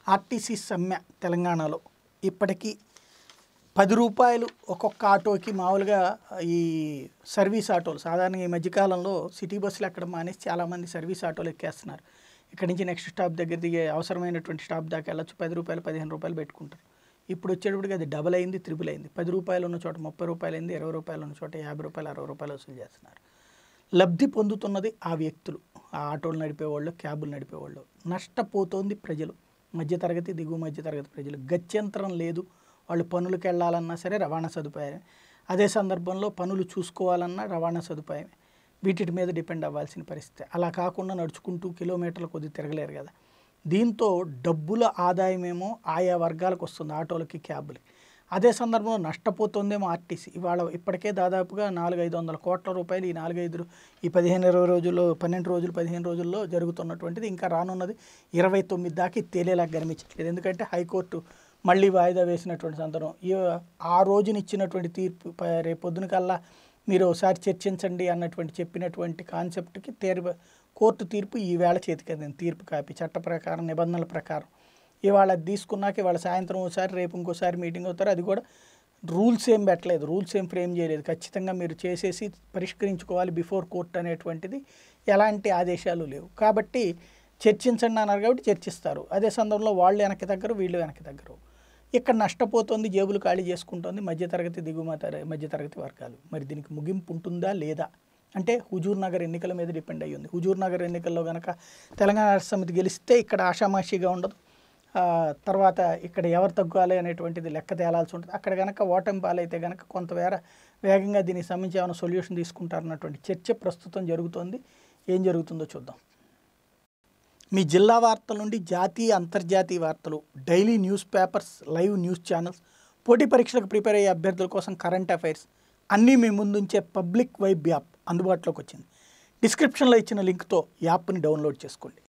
RTC సమ్మె తెలంగాణలో ఇప్పటికీ పది రూపాయలు ఒక్కొక్క ఆటోకి మామూలుగా ఈ సర్వీస్ ఆటోలు సాధారణంగా ఈ మధ్యకాలంలో సిటీ బస్సులు ఎక్కడ మానేసి చాలామంది సర్వీస్ ఆటోలు ఎక్కేస్తున్నారు ఇక్కడి నుంచి నెక్స్ట్ స్టాప్ దగ్గర దిగే అవసరమైనటువంటి స్టాప్ దాకా వెళ్ళొచ్చు పది రూపాయలు పదిహేను రూపాయలు పెట్టుకుంటారు ఇప్పుడు వచ్చేటప్పటికి అది డబల్ అయింది త్రిబుల్ అయింది పది రూపాయలు ఉన్న చోట ముప్పై రూపాయలు అయింది ఇరవై రూపాయలు ఉన్న చోట యాభై రూపాయలు అరవై రూపాయలు వసూలు చేస్తున్నారు లబ్ధి పొందుతున్నది ఆ వ్యక్తులు ఆ ఆటోలు నడిపేవాళ్ళు క్యాబులు నడిపేవాళ్ళు నష్టపోతోంది ప్రజలు మధ్యతరగతి దిగువ మధ్యతరగతి ప్రజలు గత్యంతరం లేదు వాళ్ళు పనులకు వెళ్ళాలన్నా సరే రవాణా సదుపాయం అదే సందర్భంలో పనులు చూసుకోవాలన్నా రవాణా సదుపాయం వీటి మీద డిపెండ్ అవ్వాల్సిన పరిస్థితి అలా కాకుండా నడుచుకుంటూ కిలోమీటర్ల కొద్ది తిరగలేరు కదా దీంతో డబ్బుల ఆదాయమేమో ఆయా వర్గాలకు వస్తుంది ఆటోలకి క్యాబులకి అదే సందర్భంలో నష్టపోతుందేమో ఆర్టీసీ ఇవాళ ఇప్పటికే దాదాపుగా నాలుగు ఐదు వందల కోట్ల రూపాయలు ఈ నాలుగైదు ఈ పదిహేను ఇరవై రోజుల్లో పన్నెండు రోజులు పదిహేను రోజుల్లో జరుగుతున్నటువంటిది ఇంకా రానున్నది ఇరవై తొమ్మిది దాకా ఇది తేలేలాగా కనిపించట్లేదు ఎందుకంటే హైకోర్టు మళ్ళీ వాయిదా వేసినటువంటి సందర్భం ఈ ఆ రోజున ఇచ్చినటువంటి తీర్పు ప- రేపు పొద్దున కల్లా మీరు ఒకసారి చర్చించండి అన్నటువంటి చెప్పినటువంటి కాన్సెప్ట్కి తీర్పు కోర్టు తీర్పు ఈ వేళ చేతికి తీర్పు కాపీ చట్ట ప్రకారం నిబంధనల ప్రకారం ఇవాళ అది తీసుకున్నాక ఇవాళ సాయంత్రం ఒకసారి రేపు ఇంకోసారి మీటింగ్ అవుతారు అది కూడా రూల్స్ ఏం పెట్టలేదు రూల్స్ ఏం ఫ్రేమ్ చేయలేదు ఖచ్చితంగా మీరు చేసేసి పరిష్కరించుకోవాలి బిఫోర్ కోర్ట్ అనేటువంటిది ఎలాంటి ఆదేశాలు లేవు కాబట్టి చర్చించండి అన్నారు కాబట్టి చర్చిస్తారు అదే సందర్భంలో వాళ్ళు వెనక్కి దగ్గర వీళ్ళు వెనక్కి దగ్గర ఇక్కడ నష్టపోతుంది జేబులు ఖాళీ చేసుకుంటుంది మధ్యతరగతి దిగుమత మధ్యతరగతి వర్గాలు మరి దీనికి ముగింపు ఉంటుందా లేదా అంటే హుజూర్ నగర్ ఎన్నికల మీద డిపెండ్ అయ్యి ఉంది హుజూర్ నగర్ ఎన్నికల్లో కనుక తెలంగాణ రాష్ట్ర సమితి గెలిస్తే ఇక్కడ ఆషామాషిగా ఉండదు ఆ, తర్వాత ఇక్కడ ఎవరు తగ్గాలి అనేటువంటిది లెక్క తేలాల్సి ఉంటుంది అక్కడ కనుక ఓటమి పాలైతే కనుక కొంతవేర వేగంగా దీనికి సంబంధించి ఏమైనా సొల్యూషన్ తీసుకుంటారన్నటువంటి చర్చ ప్రస్తుతం జరుగుతోంది ఏం జరుగుతుందో చూద్దాం మీ జిల్లా వార్తల నుండి జాతీయ అంతర్జాతీయ వార్తలు daily news papers live news channels పోటీ పరీక్షలకు ప్రిపేర్ అయ్యే అభ్యర్థుల కోసం కరెంట్ అఫైర్స్ అన్నీ మీ ముందుంచే పబ్లిక్ వైబ్ యాప్ అందుబాటులోకి వచ్చింది డిస్క్రిప్షన్లో ఇచ్చిన లింక్తో యాప్ని డౌన్లోడ్ చేసుకోండి